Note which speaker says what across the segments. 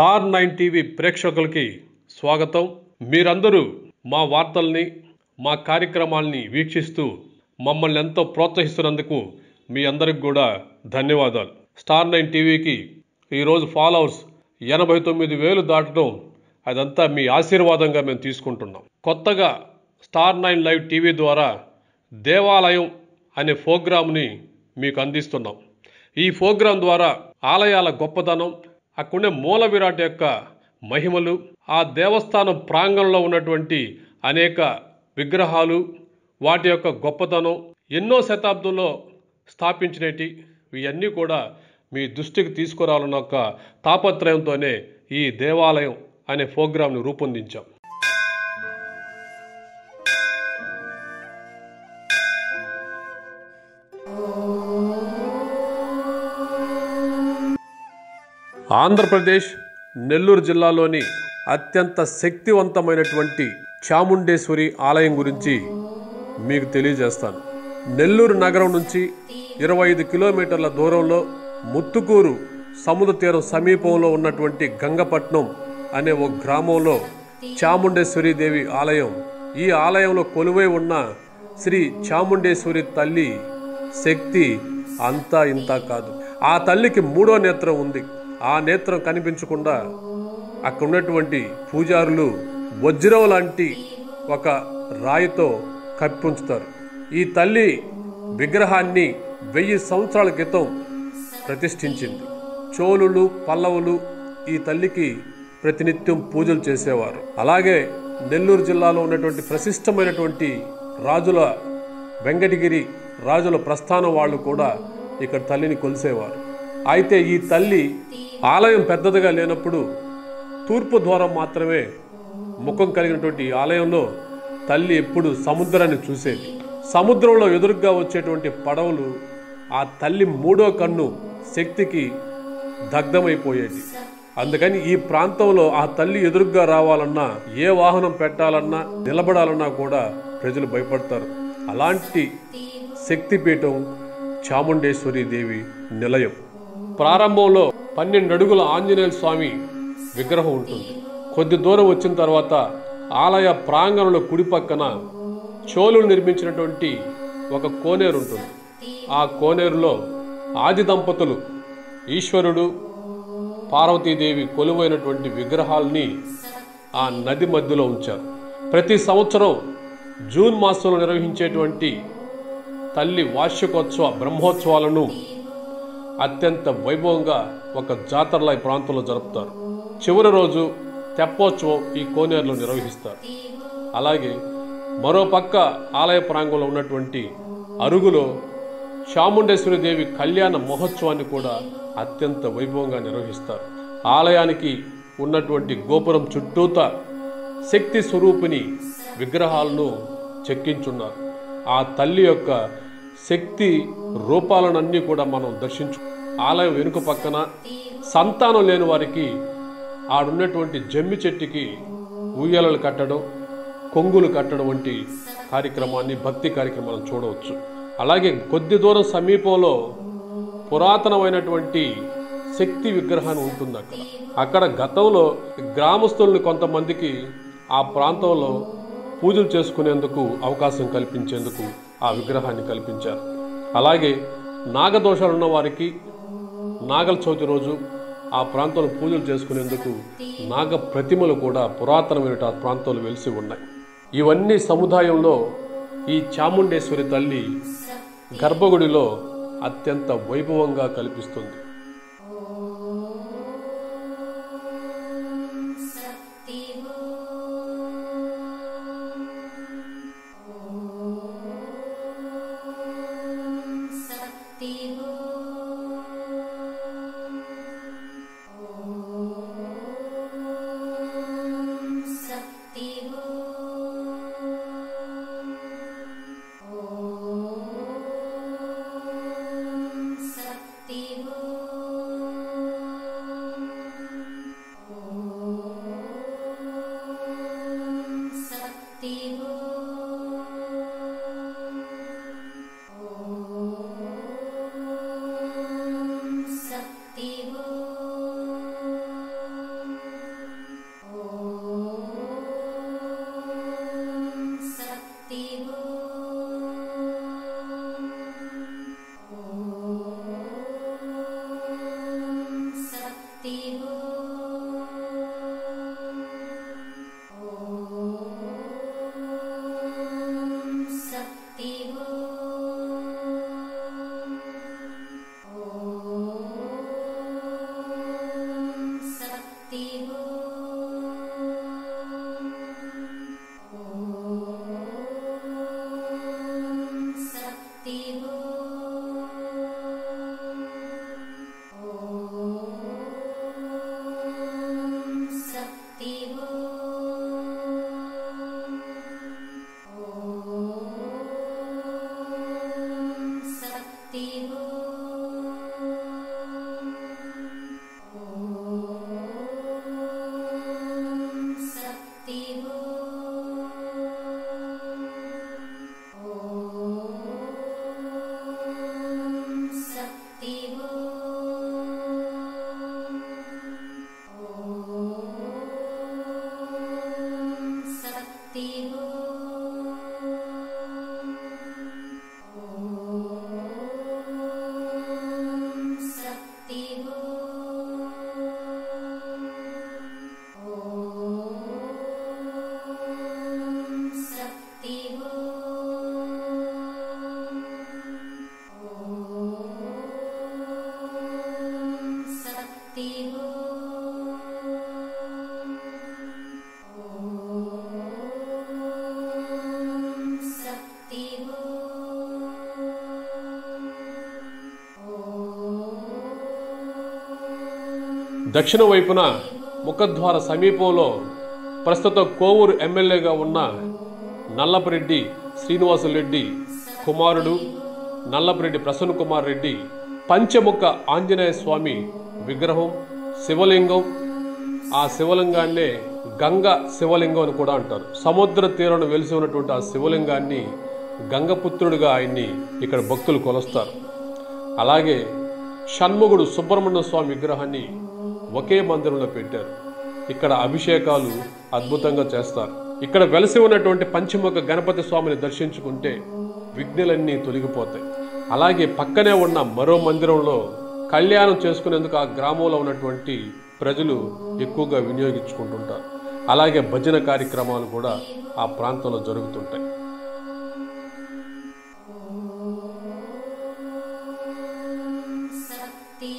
Speaker 1: Star nine TV ప్రేక్షకులకి స్వాగతం మీరందరూ మా వార్తల్ని మా కార్యక్రమాల్ని వీక్షిస్తూ మమ్మల్ని ఎంతో ప్రోత్సహిస్తున్నందుకు మీ అందరికి కూడా ధన్యవాదాలు స్టార్ నైన్ టీవీకి ఈరోజు ఫాలోవర్స్ ఎనభై తొమ్మిది వేలు దాటడం అదంతా మీ ఆశీర్వాదంగా మేము తీసుకుంటున్నాం కొత్తగా స్టార్ నైన్ లైవ్ టీవీ ద్వారా దేవాలయం అనే ప్రోగ్రామ్ని మీకు అందిస్తున్నాం ఈ ప్రోగ్రాం ద్వారా ఆలయాల గొప్పతనం అక్కడుండే మూల విరాట్ యొక్క మహిమలు ఆ దేవస్థానం ప్రాంగణంలో ఉన్నటువంటి అనేక విగ్రహాలు వాటి యొక్క గొప్పతనం ఎన్నో శతాబ్దంలో స్థాపించినటి ఇవన్నీ కూడా మీ దృష్టికి తీసుకురావాలన్న ఒక తాపత్రయంతోనే ఈ దేవాలయం అనే ప్రోగ్రాంను రూపొందించాం ఆంధ్రప్రదేశ్ నెల్లూరు జిల్లాలోని అత్యంత శక్తివంతమైనటువంటి చాముండేశ్వరి ఆలయం గురించి మీకు తెలియజేస్తాను నెల్లూరు నగరం నుంచి ఇరవై ఐదు కిలోమీటర్ల దూరంలో ముత్తుకూరు సముద్ర తీరం సమీపంలో ఉన్నటువంటి గంగపట్నం అనే ఒక గ్రామంలో చాముండేశ్వరి దేవి ఆలయం ఈ ఆలయంలో కొలువై ఉన్న శ్రీ చాముండేశ్వరి తల్లి శక్తి అంతా ఇంతా కాదు ఆ తల్లికి మూడో నేత్రం ఉంది ఆ నేత్రం కనిపించకుండా అక్కడ ఉన్నటువంటి పూజారులు వజ్రం లాంటి ఒక రాయితో కప్పించుతారు ఈ తల్లి విగ్రహాన్ని వెయ్యి సంవత్సరాల క్రితం ప్రతిష్ఠించింది చోళులు పల్లవులు ఈ తల్లికి ప్రతినిత్యం పూజలు చేసేవారు అలాగే నెల్లూరు జిల్లాలో ఉన్నటువంటి ప్రశిష్టమైనటువంటి రాజుల వెంకటగిరి రాజుల ప్రస్థానం వాళ్ళు కూడా ఇక్కడ తల్లిని కొలిసేవారు అయితే ఈ తల్లి ఆలయం పెద్దదిగా లేనప్పుడు తూర్పు ద్వారం మాత్రమే ముఖం కలిగినటువంటి ఈ ఆలయంలో తల్లి ఎప్పుడు సముద్రాన్ని చూసేది సముద్రంలో ఎదురుగా వచ్చేటువంటి పడవలు ఆ తల్లి మూడో కన్ను శక్తికి దగ్ధమైపోయేది అందుకని ఈ ప్రాంతంలో ఆ తల్లి ఎదురుగ్గా రావాలన్నా ఏ వాహనం పెట్టాలన్నా నిలబడాలన్నా కూడా ప్రజలు భయపడతారు అలాంటి శక్తిపీఠం చాముండేశ్వరి దేవి నిలయం ప్రారంభంలో పన్నెండు అడుగుల ఆంజనేయ స్వామి విగ్రహం ఉంటుంది కొద్ది దూరం వచ్చిన తర్వాత ఆలయ ప్రాంగణంలో కుడి పక్కన చోళులు నిర్మించినటువంటి ఒక కోనేరు ఉంటుంది ఆ కోనేరులో ఆది దంపతులు ఈశ్వరుడు పార్వతీదేవి కొలువైనటువంటి విగ్రహాల్ని ఆ నది మధ్యలో ఉంచారు ప్రతి సంవత్సరం జూన్ మాసంలో నిర్వహించేటువంటి తల్లి వార్షికోత్సవ బ్రహ్మోత్సవాలను అత్యంత వైభవంగా ఒక జాతరల ఈ ప్రాంతంలో జరుపుతారు చివరి రోజు తెప్పోత్సవం ఈ కోనేరులో నిర్వహిస్తారు అలాగే మరోపక్క ఆలయ ప్రాంగంలో ఉన్నటువంటి అరుగులో చాముండేశ్వరి దేవి కళ్యాణ మహోత్సవాన్ని కూడా అత్యంత వైభవంగా నిర్వహిస్తారు ఆలయానికి ఉన్నటువంటి గోపురం చుట్టూత శక్తి స్వరూపిణి విగ్రహాలను చెక్కించున్నారు ఆ తల్లి యొక్క శక్తి రూపాలనన్నీ కూడా మనం దర్శించు ఆలయం వెనుక పక్కన సంతానం లేని వారికి ఆడున్నటువంటి జమ్మి చెట్టుకి ఊయలలు కట్టడం కొంగులు కట్టడం వంటి కార్యక్రమాన్ని భక్తి కార్యక్రమాలను చూడవచ్చు అలాగే కొద్ది దూరం సమీపంలో పురాతనమైనటువంటి శక్తి విగ్రహాన్ని ఉంటుంది అక్కడ అక్కడ గతంలో గ్రామస్తులను కొంతమందికి ఆ ప్రాంతంలో పూజలు చేసుకునేందుకు అవకాశం కల్పించేందుకు ఆ విగ్రహాన్ని కల్పించారు అలాగే నాగదోషాలు ఉన్న వారికి నాగల చవితి రోజు ఆ ప్రాంతంలో పూజలు చేసుకునేందుకు నాగ ప్రతిమలు కూడా పురాతనమైన ఆ ప్రాంతంలో వెలిసి ఉన్నాయి ఇవన్నీ సముదాయంలో ఈ చాముండేశ్వరి తల్లి గర్భగుడిలో అత్యంత వైభవంగా కల్పిస్తుంది
Speaker 2: శక్తి
Speaker 1: దక్షిణ వైపున ముఖద్వార సమీపంలో ప్రస్తుతం కోవూరు ఎమ్మెల్యేగా ఉన్న నల్లపరెడ్డి శ్రీనివాసులరెడ్డి కుమారుడు నల్లపరెడ్డి ప్రసన్న కుమార్ రెడ్డి పంచముఖ ఆంజనేయ స్వామి విగ్రహం శివలింగం ఆ శివలింగాన్నే గంగ శివలింగం అని కూడా అంటారు సముద్ర తీరాన్ని వెలిసి ఉన్నటువంటి ఆ శివలింగాన్ని గంగపుత్రుడిగా ఆయన్ని ఇక్కడ భక్తులు కొలుస్తారు అలాగే షణ్ముగుడు సుబ్రహ్మణ్య స్వామి విగ్రహాన్ని ఒకే మందిరంలో పెట్టారు ఇక్కడ అభిషేకాలు అద్భుతంగా చేస్తారు ఇక్కడ వెలసి ఉన్నటువంటి పంచముఖ గణపతి స్వామిని దర్శించుకుంటే విఘ్నులన్నీ తొలగిపోతాయి అలాగే పక్కనే ఉన్న మరో మందిరంలో కళ్యాణం చేసుకునేందుకు ఆ గ్రామంలో ఉన్నటువంటి ప్రజలు ఎక్కువగా వినియోగించుకుంటుంటారు అలాగే భజన కార్యక్రమాలు కూడా ఆ ప్రాంతంలో జరుగుతుంటాయి
Speaker 2: शक्ति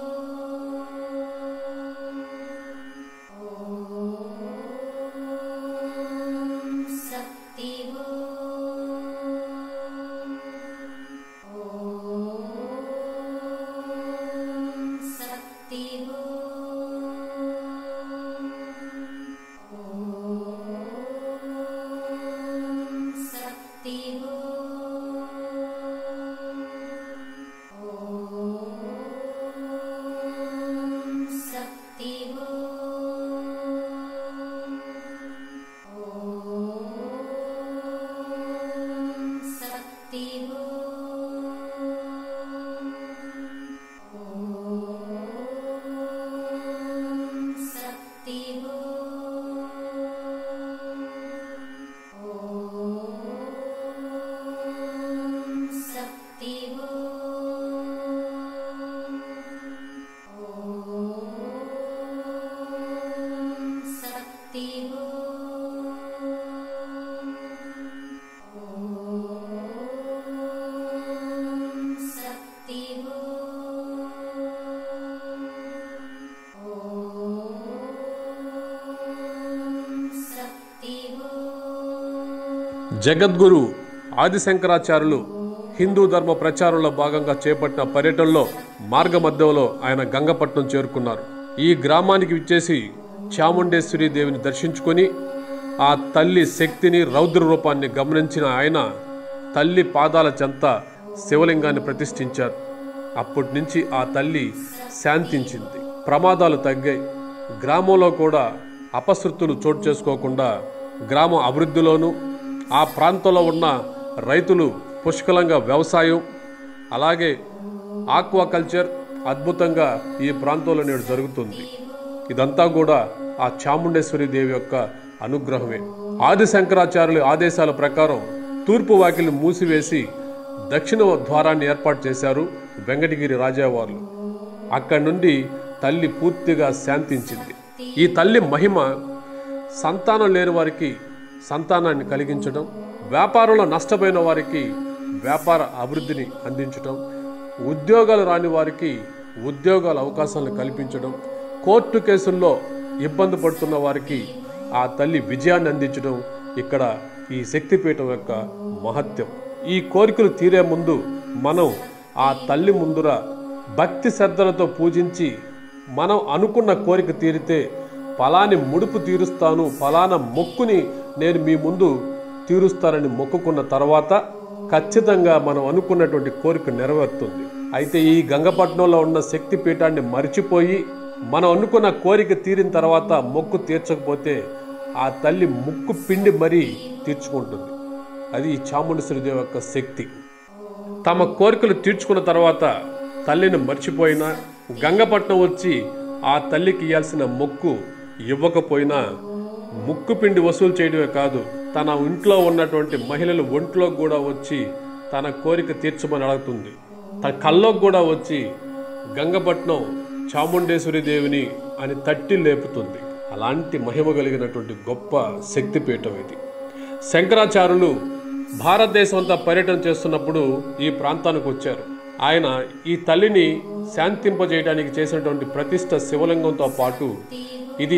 Speaker 2: शक्ति शक्ति शक्ति शक्ति शक्ति शक्ति शक्ति शक्ति शक्ति शक्ति
Speaker 1: జగద్గురు ఆదిశంకరాచార్యులు హిందూ ధర్మ ప్రచారంలో భాగంగా చేపట్టిన పర్యటనలో మార్గ మధ్యంలో ఆయన గంగపట్నం చేరుకున్నారు ఈ గ్రామానికి విచ్చేసి చాముండేశ్వరి దేవిని దర్శించుకొని ఆ తల్లి శక్తిని రౌద్ర రూపాన్ని గమనించిన ఆయన తల్లి పాదాల చెంత శివలింగాన్ని ప్రతిష్ఠించారు అప్పటి నుంచి ఆ తల్లి శాంతించింది ప్రమాదాలు తగ్గాయి గ్రామంలో కూడా అపశృతులు చోటు చేసుకోకుండా గ్రామ అభివృద్ధిలోనూ ఆ ప్రాంతంలో ఉన్న రైతులు పుష్కలంగా వ్యవసాయం అలాగే ఆక్వాకల్చర్ అద్భుతంగా ఈ ప్రాంతంలో నేడు జరుగుతుంది ఇదంతా కూడా ఆ చాముండేశ్వరి దేవి యొక్క అనుగ్రహమే ఆది శంకరాచార్యుల ఆదేశాల ప్రకారం తూర్పు వాకిలి మూసివేసి దక్షిణ ద్వారాన్ని ఏర్పాటు చేశారు వెంకటగిరి రాజావార్లు అక్కడి నుండి తల్లి పూర్తిగా శాంతించింది ఈ తల్లి మహిమ సంతానం లేని వారికి సంతానాన్ని కలిగించడం వ్యాపారంలో నష్టపోయిన వారికి వ్యాపార అభివృద్ధిని అందించడం ఉద్యోగాలు రాని వారికి ఉద్యోగాల అవకాశాలను కల్పించడం కోర్టు కేసుల్లో ఇబ్బంది పడుతున్న వారికి ఆ తల్లి విజయాన్ని అందించడం ఇక్కడ ఈ శక్తిపీఠం యొక్క మహత్యం ఈ కోరికలు తీరే ముందు మనం ఆ తల్లి ముందుర భక్తి శ్రద్ధలతో పూజించి మనం అనుకున్న కోరిక తీరితే ఫలాని ముడుపు తీరుస్తాను ఫలానా మొక్కుని నేను మీ ముందు తీరుస్తానని మొక్కుకున్న తర్వాత ఖచ్చితంగా మనం అనుకున్నటువంటి కోరిక నెరవేరుతుంది అయితే ఈ గంగపట్నంలో ఉన్న శక్తి పీఠాన్ని మరిచిపోయి మనం అనుకున్న కోరిక తీరిన తర్వాత మొక్కు తీర్చకపోతే ఆ తల్లి ముక్కు పిండి మరీ తీర్చుకుంటుంది అది ఈ చాముండేశ్వరిదేవి యొక్క శక్తి తమ కోరికలు తీర్చుకున్న తర్వాత తల్లిని మర్చిపోయినా గంగపట్నం వచ్చి ఆ తల్లికి ఇవ్వాల్సిన మొక్కు ఇవ్వకపోయినా ముక్కు పిండి వసూలు చేయడమే కాదు తన ఇంట్లో ఉన్నటువంటి మహిళలు ఒంట్లో కూడా వచ్చి తన కోరిక తీర్చమని అడుగుతుంది తన కల్లోకి కూడా వచ్చి గంగపట్నం చాముండేశ్వరి దేవిని అని తట్టి లేపుతుంది అలాంటి మహిమ కలిగినటువంటి గొప్ప శక్తిపీఠం ఇది శంకరాచార్యులు భారతదేశం అంతా పర్యటన చేస్తున్నప్పుడు ఈ ప్రాంతానికి వచ్చారు ఆయన ఈ తల్లిని శాంతింపజేయడానికి చేసినటువంటి ప్రతిష్ట శివలింగంతో పాటు ఇది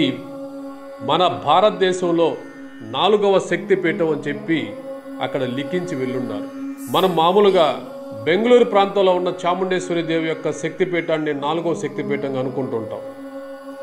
Speaker 1: మన భారతదేశంలో నాలుగవ శక్తి పీఠం అని చెప్పి అక్కడ లిఖించి వెళ్ళున్నారు మనం మామూలుగా బెంగళూరు ప్రాంతంలో ఉన్న చాముండేశ్వరి దేవి యొక్క శక్తిపీఠాన్ని నాలుగవ శక్తిపీఠంగా అనుకుంటుంటాం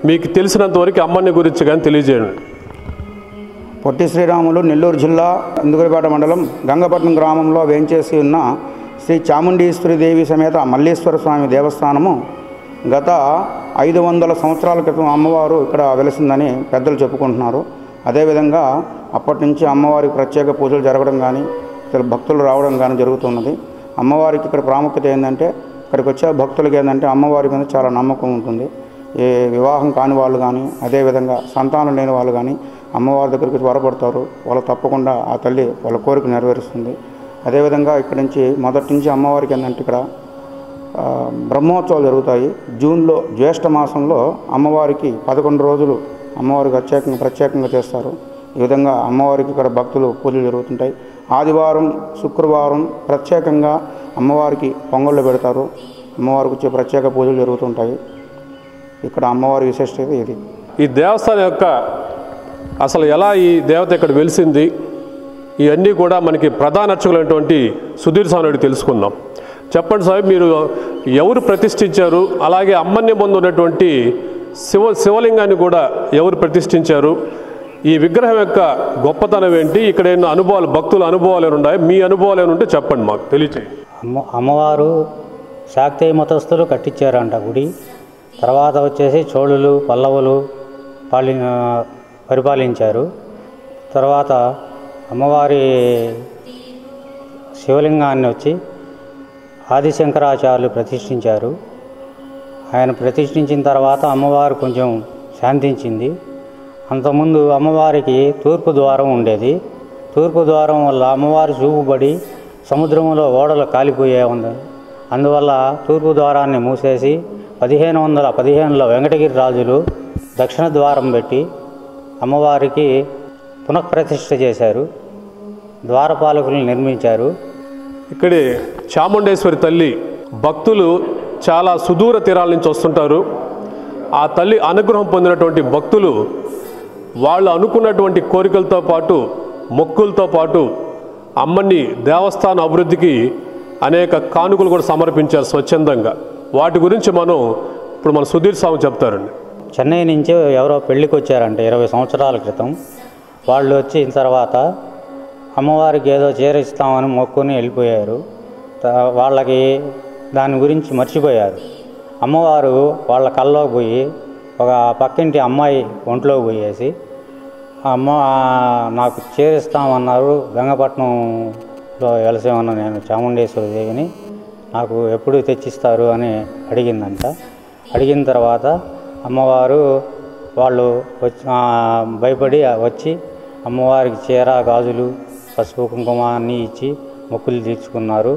Speaker 1: మీకు తెలిసినంత వరకు అమ్మని గురించి కానీ తెలియజేయండి
Speaker 3: పొట్టి శ్రీరాములు నెల్లూరు జిల్లా ఇందుగురిపేట మండలం గంగపట్నం గ్రామంలో వేంచేసి ఉన్న శ్రీ చాముండేశ్వరి దేవి సమేత మల్లేశ్వర స్వామి దేవస్థానము గత ఐదు వందల సంవత్సరాల క్రితం అమ్మవారు ఇక్కడ వెలిసిందని పెద్దలు చెప్పుకుంటున్నారు అదేవిధంగా అప్పటి నుంచి అమ్మవారికి ప్రత్యేక పూజలు జరగడం కానీ ఇక్కడ భక్తులు రావడం కానీ జరుగుతున్నది అమ్మవారికి ఇక్కడ ప్రాముఖ్యత ఏంటంటే ఇక్కడికి వచ్చే భక్తులకి ఏంటంటే అమ్మవారి మీద చాలా నమ్మకం ఉంటుంది ఏ వివాహం కాని వాళ్ళు కానీ అదేవిధంగా సంతానం లేని వాళ్ళు కానీ అమ్మవారి దగ్గరికి త్వరపడతారు వాళ్ళు తప్పకుండా ఆ తల్లి వాళ్ళ కోరిక నెరవేరుస్తుంది అదేవిధంగా ఇక్కడి నుంచి మొదటి నుంచి అమ్మవారికి ఏంటంటే ఇక్కడ ఆ, బ్రహ్మోత్సవాలు జరుగుతాయి జూన్లో జ్యేష్ఠ మాసంలో అమ్మవారికి పదకొండు రోజులు అమ్మవారికి ప్రత్యేకంగా ప్రత్యేకంగా చేస్తారు ఈ విధంగా అమ్మవారికి ఇక్కడ భక్తులు పూజలు జరుగుతుంటాయి ఆదివారం శుక్రవారం ప్రత్యేకంగా అమ్మవారికి పొంగళ్ళు పెడతారు అమ్మవారికి వచ్చే ప్రత్యేక పూజలు జరుగుతుంటాయి ఇక్కడ అమ్మవారి విశిష్టత ఇది
Speaker 1: ఈ దేవస్థానం యొక్క అసలు ఎలా ఈ దేవత ఇక్కడ వెలిసింది ఇవన్నీ కూడా మనకి ప్రధాన అర్చకులైనటువంటి సుధీర్ స్వామి తెలుసుకుందాం చెప్పండి స్వామి మీరు ఎవరు ప్రతిష్ఠించారు అలాగే అమ్మని ముందు ఉన్నటువంటి శివ శివలింగాన్ని కూడా ఎవరు ప్రతిష్ఠించారు ఈ విగ్రహం యొక్క గొప్పతనం ఏంటి ఇక్కడ ఏమైనా అనుభవాలు భక్తుల అనుభవాలు ఏమైనా ఉన్నాయి మీ అనుభవాలు ఏమైనా ఉంటే చెప్పండి మాకు తెలియచేయండి
Speaker 4: అమ్మ అమ్మవారు శాక్తేయ మతస్థులు కట్టించారంట గుడి తర్వాత వచ్చేసి చోళులు పల్లవులు పాలి పరిపాలించారు తర్వాత అమ్మవారి శివలింగాన్ని వచ్చి ఆదిశంకరాచార్యులు ప్రతిష్ఠించారు ఆయన ప్రతిష్ఠించిన తర్వాత అమ్మవారు కొంచెం శాంతించింది అంతకుముందు అమ్మవారికి తూర్పు ద్వారం ఉండేది తూర్పు ద్వారం వల్ల అమ్మవారు చూపుబడి సముద్రంలో ఓడలు కాలిపోయే ఉంది అందువల్ల తూర్పు ద్వారాన్ని మూసేసి పదిహేను వందల పదిహేనులో వెంకటగిరి రాజులు దక్షిణ ద్వారం పెట్టి అమ్మవారికి పునఃప్రతిష్ఠ చేశారు ద్వారపాలకులను నిర్మించారు
Speaker 1: ఇక్కడే చాముండేశ్వరి తల్లి భక్తులు చాలా సుదూర తీరాల నుంచి వస్తుంటారు ఆ తల్లి అనుగ్రహం పొందినటువంటి భక్తులు వాళ్ళు అనుకున్నటువంటి కోరికలతో పాటు మొక్కులతో పాటు అమ్మని దేవస్థాన అభివృద్ధికి అనేక కానుకలు కూడా సమర్పించారు స్వచ్ఛందంగా వాటి గురించి మనం ఇప్పుడు మన సుధీర్ స్వామి చెప్తారండి
Speaker 4: చెన్నై నుంచి ఎవరో పెళ్ళికి వచ్చారంట ఇరవై సంవత్సరాల క్రితం వాళ్ళు వచ్చిన తర్వాత అమ్మవారికి ఏదో చీర ఇస్తామని మొక్కుని వెళ్ళిపోయారు త- వాళ్ళకి దాని గురించి మర్చిపోయారు అమ్మవారు వాళ్ళ కల్లోకి పోయి ఒక పక్కింటి అమ్మాయి ఒంట్లోకి పోయేసి అమ్మ నాకు చీర ఇస్తామన్నారు గంగపట్నంలో వెలసేమన్నా నేను చాముండేశ్వరి దేవిని నాకు ఎప్పుడు తెచ్చిస్తారు అని అడిగిందంట అడిగిన తర్వాత అమ్మవారు వాళ్ళు వచ్చి ఆ, భయపడి వచ్చి అమ్మవారికి చీర గాజులు పసుపు కుంకుమ అన్నీ ఇచ్చి మొక్కులు తీర్చుకున్నారు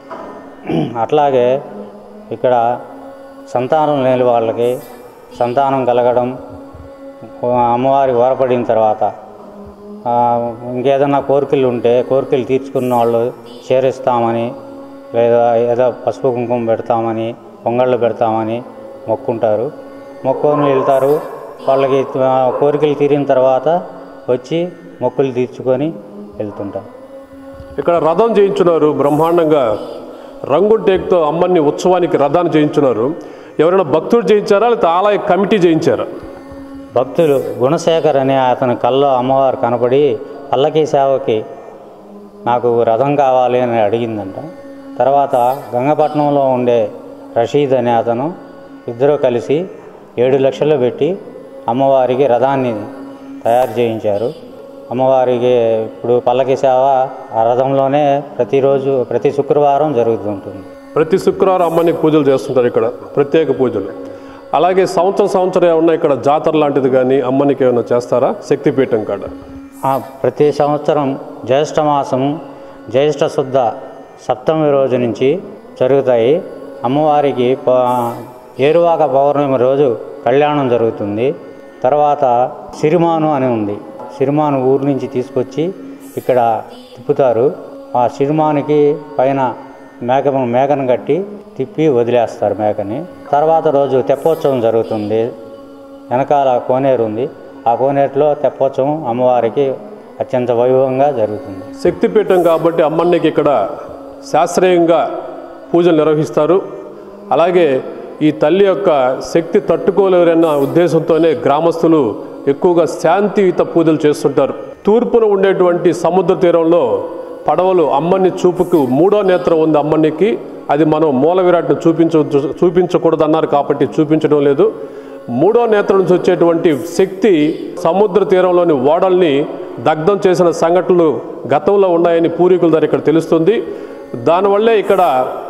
Speaker 4: అట్లాగే ఇక్కడ సంతానం లేని వాళ్ళకి సంతానం కలగడం అమ్మవారికి వరపడిన తర్వాత ఆ, ఇంకేదన్నా కోరికలు ఉంటే కోరికలు తీర్చుకున్న వాళ్ళు చేరిస్తామని లేదా ఏదో పసుపు కుంకుమ పెడతామని పొంగళ్ళు పెడతామని మొక్కుంటారు మొక్కుని వెళ్తారు వాళ్ళకి ఆ, కోరికలు తీరిన తర్వాత వచ్చి మొక్కులు తీర్చుకొని వెళ్తుంటారు
Speaker 1: ఇక్కడ రథం చేయించున్నారు బ్రహ్మాండంగా రంగుటేక్తో అమ్మని ఉత్సవానికి రథాన్ని చేయించున్నారు ఎవరైనా భక్తుడు చేయించారా లేకపోతే ఆలయ కమిటీ చేయించారా
Speaker 4: భక్తులు గుణశేఖర్ అనే అతని కల్లో అమ్మవారు కనపడి పల్లకి సేవకి నాకు రథం కావాలి అని అడిగిందంట తర్వాత గంగపట్నంలో ఉండే రషీద్ అనే అతను ఇద్దరు కలిసి ఏడు లక్షలు పెట్టి అమ్మవారికి రథాన్ని తయారు చేయించారు అమ్మవారికి ఇప్పుడు పల్లకి సేవ ఆ రథంలోనే ప్రతిరోజు ప్రతి శుక్రవారం జరుగుతుంటుంది
Speaker 1: ప్రతి శుక్రవారం అమ్మని పూజలు చేస్తుంటారు ఇక్కడ ప్రత్యేక పూజలు అలాగే సంవత్సరం సంవత్సరం ఏమన్నా ఇక్కడ జాతర లాంటిది కానీ అమ్మనికి ఏమైనా చేస్తారా శక్తిపీఠం కాడ
Speaker 4: ఆ, ప్రతి సంవత్సరం జ్యేష్ఠ మాసం జ్యేష్ఠ శుద్ధ సప్తమి రోజు నుంచి జరుగుతాయి అమ్మవారికి ప- ఏరువాక పౌర్ణమి రోజు కళ్యాణం జరుగుతుంది తర్వాత సిరిమాను అని ఉంది సిరిమాను ఊరు నుంచి తీసుకొచ్చి ఇక్కడ తిప్పుతారు ఆ సిరిమానికి పైన మేక మేకను కట్టి తిప్పి వదిలేస్తారు మేకని తర్వాత రోజు తెప్పోత్సవం జరుగుతుంది వెనకాల కోనేరు ఉంది ఆ కోనేరులో తెప్పోత్సవం అమ్మవారికి అత్యంత వైభవంగా జరుగుతుంది
Speaker 1: శక్తిపీఠం కాబట్టి అమ్మనికి ఇక్కడ శాస్త్రీయంగా పూజలు నిర్వహిస్తారు అలాగే ఈ తల్లి యొక్క శక్తి తట్టుకోలేరన్న ఉద్దేశంతోనే గ్రామస్తులు ఎక్కువగా శాంతియుత పూజలు చేస్తుంటారు తూర్పున ఉండేటువంటి సముద్ర తీరంలో పడవలు అమ్మని చూపుకు మూడో నేత్రం ఉంది అమ్మనికి అది మనం మూల విరాట్ను చూపించ చూపించకూడదు అన్నారు కాబట్టి చూపించడం లేదు మూడో నేత్రం నుంచి వచ్చేటువంటి శక్తి సముద్ర తీరంలోని ఓడల్ని దగ్ధం చేసిన సంఘటనలు గతంలో ఉన్నాయని పూర్వీకుల ద్వారా ఇక్కడ తెలుస్తుంది దానివల్లే ఇక్కడ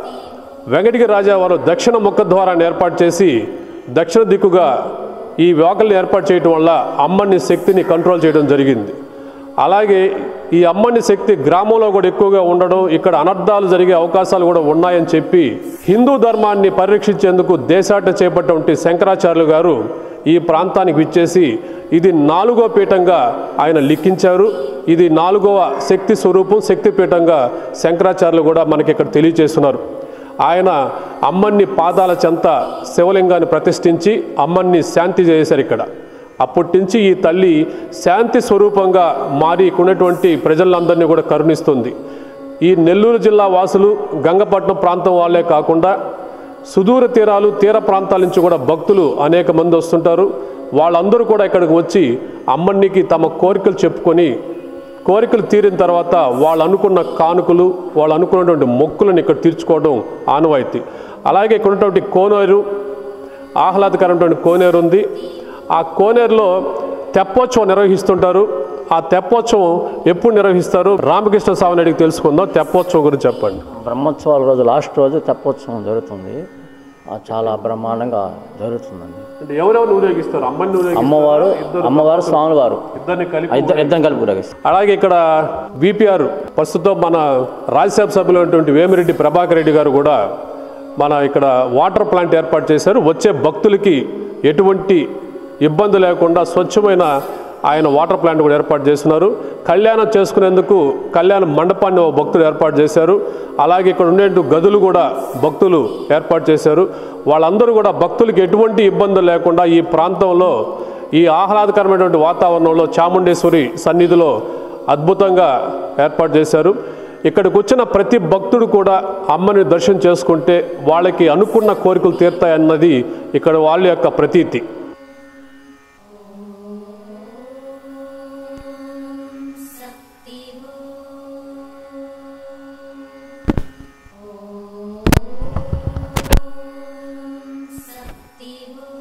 Speaker 1: వెంకటగిరి రాజా వారు దక్షిణ ముఖ ద్వారాన్ని ఏర్పాటు చేసి దక్షిణ దిక్కుగా ఈ వ్యాకల్ని ఏర్పాటు చేయడం వల్ల అమ్మని శక్తిని కంట్రోల్ చేయడం జరిగింది అలాగే ఈ అమ్మని శక్తి గ్రామంలో కూడా ఎక్కువగా ఉండడం ఇక్కడ అనర్థాలు జరిగే అవకాశాలు కూడా ఉన్నాయని చెప్పి హిందూ ధర్మాన్ని పరిరక్షించేందుకు దేశాట చేపట్టినటువంటి శంకరాచార్యులు గారు ఈ ప్రాంతానికి విచ్చేసి ఇది నాలుగో పీఠంగా ఆయన లిఖించారు ఇది నాలుగవ శక్తి స్వరూపం శక్తి పీఠంగా శంకరాచార్యులు కూడా మనకి ఇక్కడ తెలియజేస్తున్నారు ఆయన అమ్మన్ని పాదాల చెంత శివలింగాన్ని ప్రతిష్ఠించి అమ్మన్ని శాంతి చేశారు ఇక్కడ అప్పటి నుంచి ఈ తల్లి శాంతి స్వరూపంగా మారి ఇక్కడ ఉన్నటువంటి ప్రజలందరినీ కూడా కరుణిస్తుంది ఈ నెల్లూరు జిల్లా వాసులు గంగపట్నం ప్రాంతం వాళ్ళే కాకుండా సుదూర తీరాలు తీర ప్రాంతాల నుంచి కూడా భక్తులు అనేక మంది వస్తుంటారు వాళ్ళందరూ కూడా ఇక్కడికి వచ్చి అమ్మనికి తమ కోరికలు చెప్పుకొని కోరికలు తీరిన తర్వాత వాళ్ళు అనుకున్న కానుకలు వాళ్ళు అనుకున్నటువంటి మొక్కులను ఇక్కడ తీర్చుకోవడం ఆనవాయితీ అలాగే ఇక్కడ ఉన్నటువంటి కోనేరు ఆహ్లాదకరమైనటువంటి కోనేరు ఉంది ఆ కోనేరులో తెప్పోత్సవం నిర్వహిస్తుంటారు ఆ తెప్పోత్సవం ఎప్పుడు నిర్వహిస్తారు రామకృష్ణ స్వామిని అడిగి తెలుసుకుందాం తెప్పోత్సవం గురించి చెప్పండి
Speaker 5: బ్రహ్మోత్సవాల రోజు లాస్ట్ రోజు తెప్పోత్సవం జరుగుతుంది ఆ చాలా బ్రహ్మాండంగా జరుగుతుందండి
Speaker 1: అంటే ఎవరెవరు ఊరేగిస్తారు అమ్మని ఊరేగిస్తారా?
Speaker 5: అమ్మవారు
Speaker 1: ఇద్దరు
Speaker 5: అమ్మవారు స్వాములు వారు
Speaker 1: ఇద్దరిని కలిపి
Speaker 5: ఇద్దరు ఇద్దరం కలిపి ఊరేగిస్తారు
Speaker 1: అలాగే ఇక్కడ బీపీఆర్ ప్రస్తుతం మన రాజ్యసభ సభ్యులు అయినటువంటి వేమిరెడ్డి ప్రభాకర్ రెడ్డి గారు కూడా మన ఇక్కడ వాటర్ ప్లాంట్ ఏర్పాటు చేశారు వచ్చే భక్తులకి ఎటువంటి ఇబ్బంది లేకుండా స్వచ్ఛమైన ఆయన వాటర్ ప్లాంట్ కూడా ఏర్పాటు చేస్తున్నారు కళ్యాణం చేసుకునేందుకు కళ్యాణ మండపాన్ని ఓ భక్తులు ఏర్పాటు చేశారు అలాగే ఇక్కడ ఉండే గదులు కూడా భక్తులు ఏర్పాటు చేశారు వాళ్ళందరూ కూడా భక్తులకి ఎటువంటి ఇబ్బంది లేకుండా ఈ ప్రాంతంలో ఈ ఆహ్లాదకరమైనటువంటి వాతావరణంలో చాముండేశ్వరి సన్నిధిలో అద్భుతంగా ఏర్పాటు చేశారు ఇక్కడికి వచ్చిన ప్రతి భక్తుడు కూడా అమ్మని దర్శనం చేసుకుంటే వాళ్ళకి అనుకున్న కోరికలు తీరుతాయన్నది ఇక్కడ వాళ్ళ యొక్క ప్రతీతి
Speaker 2: शक्ति शक्ति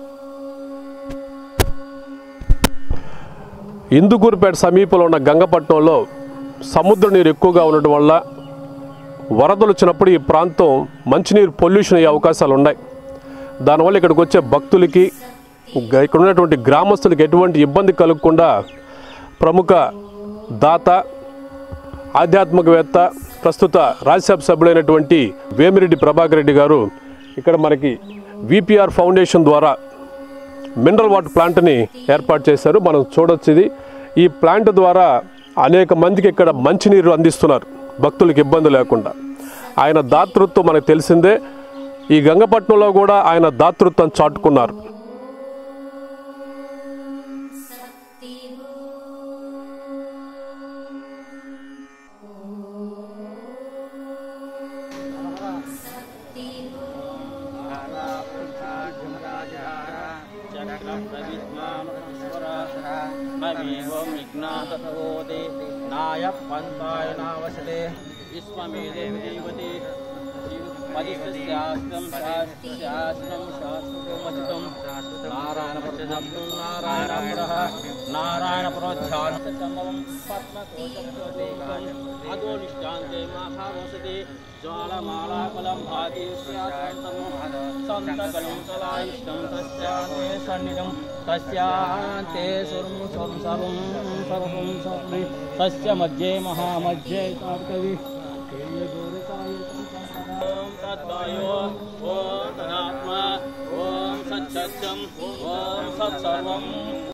Speaker 1: ఇందుకూరుపేట సమీపంలో ఉన్న గంగపట్నంలో సముద్ర నీరు ఎక్కువగా ఉండటం వల్ల వరదలు వచ్చినప్పుడు ఈ ప్రాంతం మంచినీరు పొల్యూషన్ అయ్యే అవకాశాలు ఉన్నాయి దానివల్ల ఇక్కడికి వచ్చే భక్తులకి గ- ఇక్కడ ఉన్నటువంటి గ్రామస్తులకి ఎటువంటి ఇబ్బంది కలగకుండా ప్రముఖ దాత ఆధ్యాత్మికవేత్త ప్రస్తుత రాజ్యసభ సభ్యులైనటువంటి వేమిరెడ్డి ప్రభాకర్ రెడ్డి గారు ఇక్కడ మనకి విపిఆర్ ఫౌండేషన్ ద్వారా మినరల్ వాటర్ ప్లాంట్ని ఏర్పాటు చేశారు మనం చూడొచ్చు ఇది ఈ ప్లాంట్ ద్వారా అనేక మందికి ఇక్కడ మంచినీరు అందిస్తున్నారు భక్తులకు ఇబ్బంది లేకుండా ఆయన దాతృత్వం మనకు తెలిసిందే ఈ గంగపట్నంలో కూడా ఆయన దాతృత్వం చాటుకున్నారు
Speaker 2: शक्ति शक्ति
Speaker 5: నాయ పంతాయ నావసతే విశ్వమేదేవి దేవతి పరిశాస్త్రం శాస్త్రం శాస్త్రం నారాయణ ప్రచం నారాయణ పురః నారాయణ ప్రోధ్యానం పద్మకోశం అదోనిష్టాంతే మహావసతి జ్వాలమాలాకలం భాతి సంతకలం సలాయిష్టం తస్యాంతే సన్నిధం తస్యాంతే సుర్ము స్వం సర్వం సర్వం సర్వి తస్య మధ్యే మహామధ్యే కవి ఓం తద్వాయో ఓం తదాత్మ ఓం సత్సత్యం ఓం సత్సర్వం